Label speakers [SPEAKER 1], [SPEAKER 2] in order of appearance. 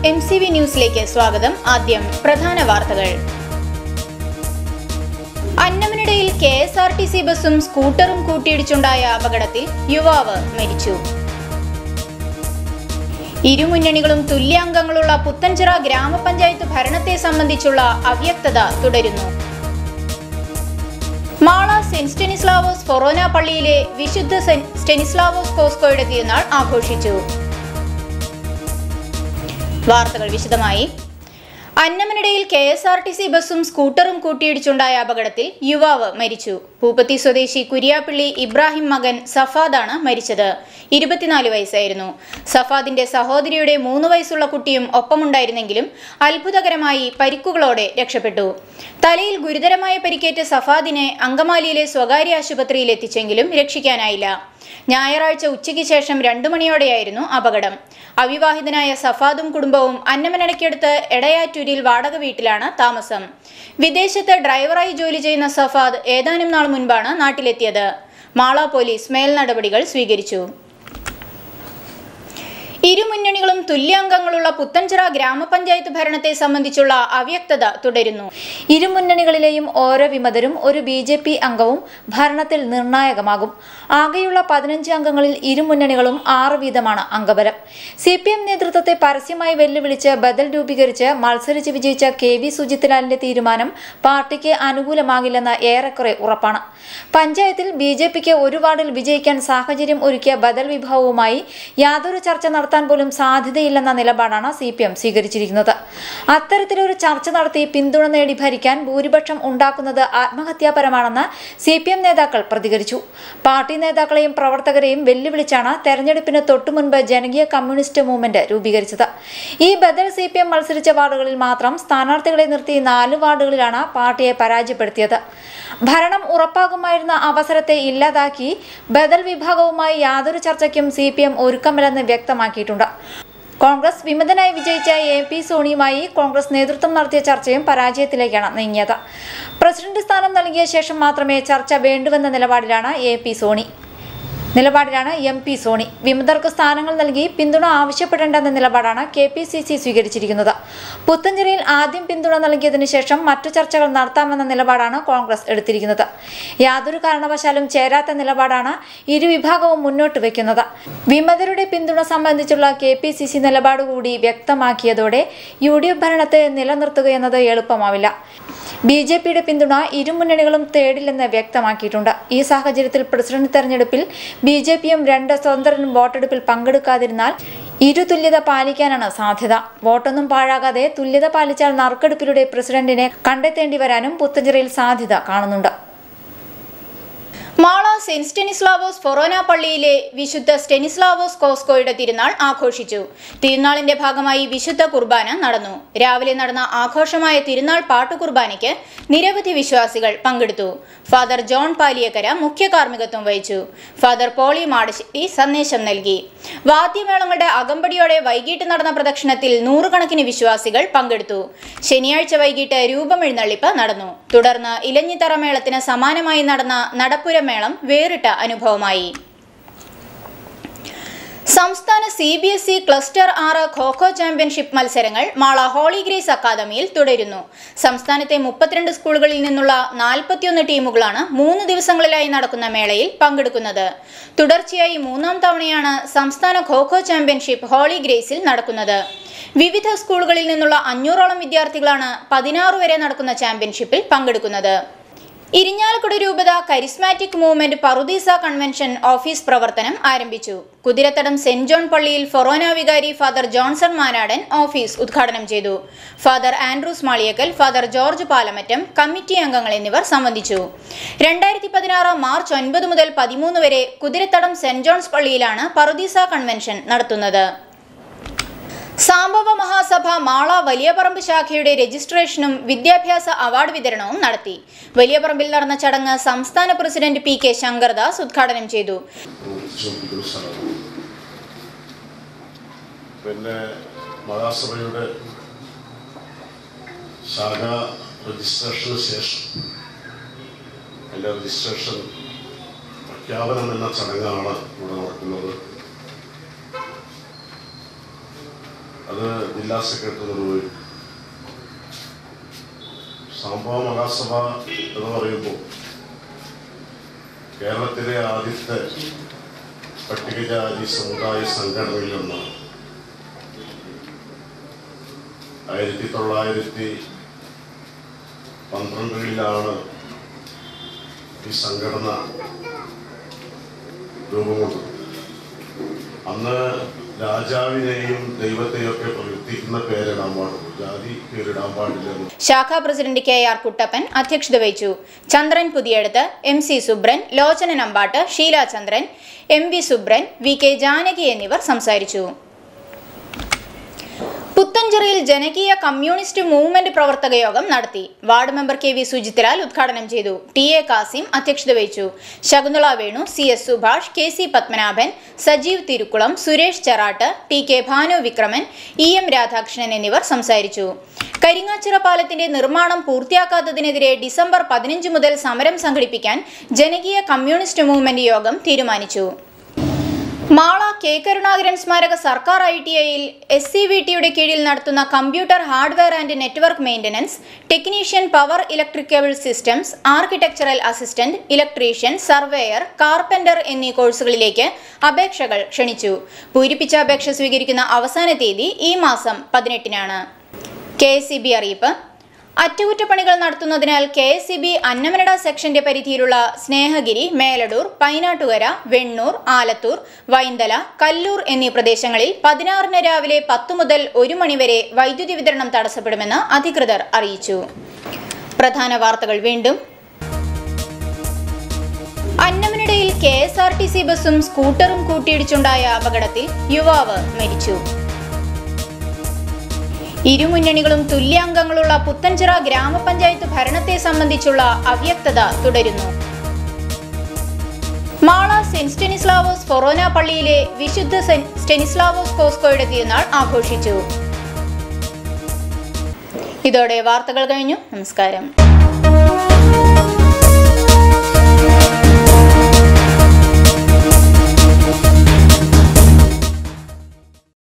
[SPEAKER 1] M C V ന്യൂസിലേക്ക് സ്വാഗതം ആദ്യം പ്രധാന വാർത്തകൾ അന്നമനിടയിൽ K S R T C ബസും സ്കൂട്ടറും കൂട്ടിയിടിച്ചുണ്ടായ അപകടത്തിൽ യുവാവ് മരിച്ചു ഇരുമുന്നണികളും തുല്യാംഗങ്ങളുള്ള പുത്തൻചിറ ഗ്രാമപഞ്ചായത്ത് ഭരണത്തെ സംബന്ധിച്ചുള്ള അവ്യക്തത തുടരുന്നു മാള സെന്റ് സ്റ്റെനിസ്ലാവോസ് ഫൊറോന പള്ളിയിലെ വിശുദ്ധ സെന്റ് സ്റ്റെനിസ്ലാവോസ് കോസ്കോയുടെ തിരുനാൾ ആഘോഷിച്ചു വാർത്തകൾ വിശദമായി അന്നമനിടയിൽ K S R T C ബസും സ്കൂട്ടറും കൂട്ടിയിടിച്ചുണ്ടായ അപകടത്തിൽ യുവാവ് മരിച്ചു പൂപ്പത്തി സ്വദേശി കുര്യാപ്പള്ളി ഇബ്രാഹിം മകൻ സഫാദാണ് മരിച്ചത് ഇരുപത്തിനാല് വയസ്സായിരുന്നു സഫാദിന്റെ സഹോദരിയുടെ മൂന്ന് വയസ്സുള്ള കുട്ടിയും ഒപ്പമുണ്ടായിരുന്നെങ്കിലും അത്ഭുതകരമായി പരിക്കുകളോടെ രക്ഷപ്പെട്ടു തലയിൽ ഗുരുതരമായ പരിക്കേറ്റ സഫാദിനെ അങ്കമാലിയിലെ സ്വകാര്യ ആശുപത്രിയിൽ എത്തിച്ചെങ്കിലും രക്ഷിക്കാനായില്ല ഞായറാഴ്ച ഉച്ചയ്ക്ക് ശേഷം രണ്ടു മണിയോടെയായിരുന്നു അപകടം അവിവാഹിതനായ സഫാദും കുടുംബവും അന്നമനടയ്ക്കടുത്ത് എടയാറ്റൂരിൽ വാടക വീട്ടിലാണ് താമസം വിദേശത്ത് ഡ്രൈവറായി ജോലി ചെയ്യുന്ന സഫാദ് ഏതാനും നാൾ മുൻപാണ് നാട്ടിലെത്തിയത് മാള പോലീസ് മേൽ നടപടികൾ സ്വീകരിച്ചു ഇരുമുന്നണികളും തുല്യാംഗങ്ങളുള്ള പുത്തൻചിറ ഗ്രാമപഞ്ചായത്ത് ഭരണത്തെ സംബന്ധിച്ചുള്ള അവ്യക്തത തുടരുന്നു
[SPEAKER 2] ഇരുമുന്നണികളിലെയും ഓരോ വിമതരും ഒരു ബി ജെ പി അംഗവും ഭരണത്തിൽ നിർണായകമാകും ആകെയുള്ള പതിനഞ്ച് അംഗങ്ങളിൽ ഇരുമുന്നണികളും ആറ് വീതമാണ് അംഗബലം സി പി എം നേതൃത്വത്തെ പരസ്യമായി വെല്ലുവിളിച്ച് ബദൽ രൂപീകരിച്ച് മത്സരിച്ച് വിജയിച്ച കെ വി സുജിത്ലാലിന്റെ തീരുമാനം പാർട്ടിക്ക് അനുകൂലമാകില്ലെന്ന് ഏറെക്കുറെ ഉറപ്പാണ് പഞ്ചായത്തിൽ ബി ജെ പിക്ക് ഒരു വാർഡിൽ വിജയിക്കാൻ സാഹചര്യം ഒരുക്കിയ ബദൽ വിഭാഗവുമായി യാതൊരു ചർച്ച നടത്താൻ പോലും സാധ്യതയില്ലെന്ന നിലപാടാണ് സി പി എം സ്വീകരിച്ചിരിക്കുന്നത് അത്തരത്തിലൊരു ചർച്ച നടത്തി പിന്തുണ നേടി ഭരിക്കാൻ ഭൂരിപക്ഷം ഉണ്ടാക്കുന്നത് ആത്മഹത്യാപരമാണെന്ന് സി പി എം നേതാക്കൾ പ്രതികരിച്ചു പാർട്ടി നേതാക്കളെയും പ്രവർത്തകരെയും വെല്ലുവിളിച്ചാണ് തെരഞ്ഞെടുപ്പിന് തൊട്ടുമുൻപ് ജനകീയ കമ്മ്യൂണിസ്റ്റ് മൂവ്മെന്റ് രൂപീകരിച്ചത് ഈ ബദൽ സി പി എം മത്സരിച്ച വാർഡുകളിൽ മാത്രം സ്ഥാനാർത്ഥികളെ നിർത്തി നാല് വാർഡുകളിലാണ് പാർട്ടിയെ പരാജയപ്പെടുത്തിയത് ഭരണം ഉറപ്പാകുമായിരുന്ന അവസരത്തെ ഇല്ലാതാക്കി ബദൽ വിഭാഗവുമായി യാതൊരു ചർച്ചയ്ക്കും സി പി എം ഒരുക്കമില്ലെന്ന് വ്യക്തമാക്കിയിട്ടുണ്ട് കോൺഗ്രസ് വിമതനായി വിജയിച്ച എ പി സോണിയുമായി കോൺഗ്രസ് നേതൃത്വം നടത്തിയ ചർച്ചയും പരാജയത്തിലേക്കാണ് നീങ്ങിയത് പ്രസിഡന്റ് സ്ഥാനം നൽകിയ ശേഷം മാത്രമേ ചർച്ച വേണ്ടുവെന്ന നിലപാടിലാണ് എ പി സോണി നിലപാടിലാണ് എം പി സോണി വിമതർക്ക് സ്ഥാനങ്ങൾ നൽകി പിന്തുണ ആവശ്യപ്പെടേണ്ടെന്ന നിലപാടാണ് കെ പി സി സി സ്വീകരിച്ചിരിക്കുന്നത് പുത്തഞ്ചിറയിൽ ആദ്യം പിന്തുണ നൽകിയതിനു ശേഷം മറ്റു ചർച്ചകൾ നടത്താമെന്ന നിലപാടാണ് കോൺഗ്രസ് എടുത്തിരിക്കുന്നത് യാതൊരു കാരണവശാലും ചേരാത്ത നിലപാടാണ് ഇരുവിഭാഗവും മുന്നോട്ട് വെക്കുന്നത് വിമതരുടെ പിന്തുണ സംബന്ധിച്ചുള്ള കെ പി സി സി നിലപാട് കൂടി വ്യക്തമാക്കിയതോടെ യു ഡി എഫ് ഭരണത്തെ നിലനിർത്തുകയെന്നത് എളുപ്പമാവില്ല ബി ജെ പിയുടെ പിന്തുണ ഇരുമുന്നണികളും തേടില്ലെന്ന് വ്യക്തമാക്കിയിട്ടുണ്ട് ഈ സാഹചര്യത്തിൽ പ്രസിഡന്റ് തെരഞ്ഞെടുപ്പിൽ ബി ജെ പിയും രണ്ട് സ്വതന്ത്രരും വോട്ടെടുപ്പിൽ പങ്കെടുക്കാതിരുന്നാൽ ഇരു തുല്യത പാലിക്കാനാണ് സാധ്യത വോട്ടൊന്നും പാഴാകാതെ തുല്യത പാലിച്ചാൽ നറുക്കെടുപ്പിലൂടെ പ്രസിഡന്റിനെ കണ്ടെത്തേണ്ടി വരാനും പുത്തഞ്ചിറയിൽ സാധ്യത കാണുന്നുണ്ട്
[SPEAKER 1] മാള സെന്റ് സ്റ്റെനിസ്ലാവോസ് ഫൊറോന പള്ളിയിലെ വിശുദ്ധ സ്റ്റെനിസ്ലാവോസ് കോസ്കോയുടെ തിരുനാൾ ആഘോഷിച്ചു തിരുനാളിന്റെ ഭാഗമായി വിശുദ്ധ കുർബാന നടന്നു രാവിലെ നടന്ന ആഘോഷമായ തിരുനാൾ പാട്ടുകുർബാനയ്ക്ക് നിരവധി വിശ്വാസികൾ പങ്കെടുത്തു ഫാദർ ജോൺ പാലിയക്കര മുഖ്യ കാർമ്മികത്വം വഹിച്ചു ഫാദർ പോളി മാടശ്ശേരി സന്ദേശം നൽകി വാദ്യമേളങ്ങളുടെ അകമ്പടിയോടെ വൈകിട്ട് നടന്ന പ്രദക്ഷിണത്തിൽ നൂറുകണക്കിന് വിശ്വാസികൾ പങ്കെടുത്തു ശനിയാഴ്ച വൈകിട്ട് രൂപമെഴുന്നള്ളിപ്പ് നടന്നു തുടർന്ന് ഇലഞ്ഞിത്തറ മേളത്തിന് സമാനമായി നടന്ന നടപ്പുര മേളം വേറിട്ട അനുഭവമായി സംസ്ഥാന C B S E cluster ആറ് ഖോഖോ ചാമ്പ്യൻഷിപ്പ് മത്സരങ്ങൾ മാള ഹോളി ഗ്രേസ് അക്കാദമിയിൽ തുടരുന്നു സംസ്ഥാനത്തെ മുപ്പത്തിരണ്ട് സ്കൂളുകളിൽ നിന്നുള്ള നാൽപ്പത്തിയൊന്ന് ടീമുകളാണ് മൂന്ന് ദിവസങ്ങളിലായി നടക്കുന്ന മേളയിൽ പങ്കെടുക്കുന്നത് തുടർച്ചയായി മൂന്നാം തവണയാണ് സംസ്ഥാന ഖോഖോ ചാമ്പ്യൻഷിപ്പ് ഹോളി ഗ്രേസിൽ നടക്കുന്നത് വിവിധ സ്കൂളുകളിൽ നിന്നുള്ള അഞ്ഞൂറോളം വിദ്യാർത്ഥികളാണ് പതിനാറ് വരെ നടക്കുന്ന ചാമ്പ്യൻഷിപ്പിൽ പങ്കെടുക്കുന്നത് ഇരിഞ്ഞാലക്കുട രൂപത കരിസ്മാറ്റിക് മൂവ്മെന്റ് പറുദീസ കൺവെൻഷൻ ഓഫീസ് പ്രവർത്തനം ആരംഭിച്ചു കുതിരത്തടം സെന്റ് ജോൺ പള്ളിയിൽ ഫൊറോന വികാരി ഫാദർ ജോൺസൺ മാനാടൻ ഓഫീസ് ഉദ്ഘാടനം ചെയ്തു father Andrews Maliyakkal father George Palamattam committee അംഗങ്ങൾ എന്നിവർ സംബന്ധിച്ചു രണ്ടായിരത്തി പതിനാറ് മാർച്ച് ഒൻപത് മുതൽ പതിമൂന്ന് വരെ കുതിരത്തടം സെന്റ് ജോൺസ് പള്ളിയിലാണ് പറുദീസ കൺവെൻഷൻ നടത്തുന്നത് സാംബവ മഹാസഭ മാള വലിയപറമ്പ് ശാഖയുടെ രജിസ്ട്രേഷനും വിദ്യാഭ്യാസ അവാർഡ് വിതരണവും നടത്തി വലിയപറമ്പിൽ നടന്ന ചടങ്ങ് സംസ്ഥാന പ്രസിഡന്റ് പി കെ ശങ്കർദാസ് ഉദ്ഘാടനം ചെയ്തു
[SPEAKER 3] പ്രവർത്തിച്ചുകൊണ്ടിരിക്കുന്ന സ്ഥലമാണ് പിന്നെ മഹാസഭയുടെ ശാഖ രജിസ്ട്രേഷന് ശേഷം അതിൻ്റെ രജിസ്ട്രേഷൻ പ്രഖ്യാപനം എന്ന ചടങ്ങാണ് ഇവിടെ നടക്കുന്നത് അത് ജില്ലാ സെക്രട്ടറി നിർവഹിക്കും സംഭവ മഹാസഭ എന്ന് പറയുമ്പോൾ കേരളത്തിലെ ആദ്യത്തെ പട്ടികജാതി സമുദായ സംഘടനയിൽ ഒന്നാണ് ആയിരത്തി തൊള്ളായിരത്തി പന്ത്രണ്ടിലാണ് ഈ സംഘടന രൂപം കൊണ്ടത് അന്ന് രാജാവിനെയും ദൈവത്തെയും ഒക്കെ പ്രവർത്തിക്കുന്ന പേരിടാൻ പാടുള്ളൂ ജാതി പേരിടാൻ പാടില്ലെന്ന്
[SPEAKER 1] ശാഖാ പ്രസിഡന്റ് കെ ആർ കുട്ടപ്പൻ അധ്യക്ഷത വഹിച്ചു Chandran Puthiyadath M C Subran Lochana Nambattu Sheela Chandran M V Subran V K Janaki എന്നിവർ സംസാരിച്ചു പുത്തഞ്ചിറയിൽ ജനകീയ കമ്മ്യൂണിസ്റ്റ് മൂവ്മെന്റ് പ്രവർത്തക യോഗം നടത്തി ward member K V Sujithlal ഉദ്ഘാടനം ചെയ്തു ടി എ കാസിം അധ്യക്ഷത വഹിച്ചു Shakunthala Venu C S Subhash K C Padmanabhan Sajeev Thirukkulam Suresh Cherattu T K Bhanu Vikraman E M Radhakrishnan എന്നിവർ സംസാരിച്ചു കരിങ്ങാച്ചിറ പാലത്തിന്റെ നിർമ്മാണം പൂർത്തിയാക്കാത്തതിനെതിരെ ഡിസംബർ പതിനഞ്ച് മുതൽ സമരം സംഘടിപ്പിക്കാൻ ജനകീയ കമ്മ്യൂണിസ്റ്റ് മൂവ്മെന്റ് യോഗം തീരുമാനിച്ചു മാള കെ കരുണാകരൻ സ്മാരക സർക്കാർ ഐ ടി ഐയിൽ എസ് സി വി ടിയുടെ കീഴിൽ നടത്തുന്ന computer hardware and network maintenance technician power electrical systems architectural assistant electrician surveyor carpenter എന്നീ കോഴ്സുകളിലേക്ക് അപേക്ഷകൾ ക്ഷണിച്ചു പൂരിപ്പിച്ച അപേക്ഷ സ്വീകരിക്കുന്ന അവസാന തീയതി ഈ മാസം പതിനെട്ടിനാണ് കെ എസ് സി ബി അറിയിപ്പ് അറ്റകുറ്റപ്പണികൾ നടത്തുന്നതിനാൽ K S C B Annamanada സെക്ഷന്റെ പരിധിയിലുള്ള സ്നേഹഗിരി മേലടൂർ പൈനാട്ടുകര വെണ്ണൂർ ആലത്തൂർ വൈന്തല കല്ലൂർ എന്നീ പ്രദേശങ്ങളിൽ പതിനാറിന് രാവിലെ പത്തു മുതൽ ഒരു മണിവരെ വൈദ്യുതി വിതരണം തടസ്സപ്പെടുമെന്ന് അധികൃതർ അറിയിച്ചു പ്രധാന വാർത്തകൾ വീണ്ടും അന്നമനടയിൽ K S R T C ബസും സ്കൂട്ടറും കൂട്ടിയിടിച്ചുണ്ടായ അപകടത്തിൽ യുവാവ് മരിച്ചു ഇരുമുന്നണികളും തുല്യാംഗങ്ങളുള്ള പുത്തൻചിറ ഗ്രാമപഞ്ചായത്ത് ഭരണത്തെ സംബന്ധിച്ചുള്ള അവ്യക്തത തുടരുന്നു മാള സെന്റ് സ്റ്റെനിസ്ലാവോസ് ഫൊറോന പള്ളിയിലെ വിശുദ്ധ സെന്റ് സ്റ്റെനിസ്ലാവോസ് കോസ്കോയുടെ തിരുനാൾ ആഘോഷിച്ചു ഇതോടെ വാർത്തകൾ കഴിഞ്ഞു നമസ്കാരം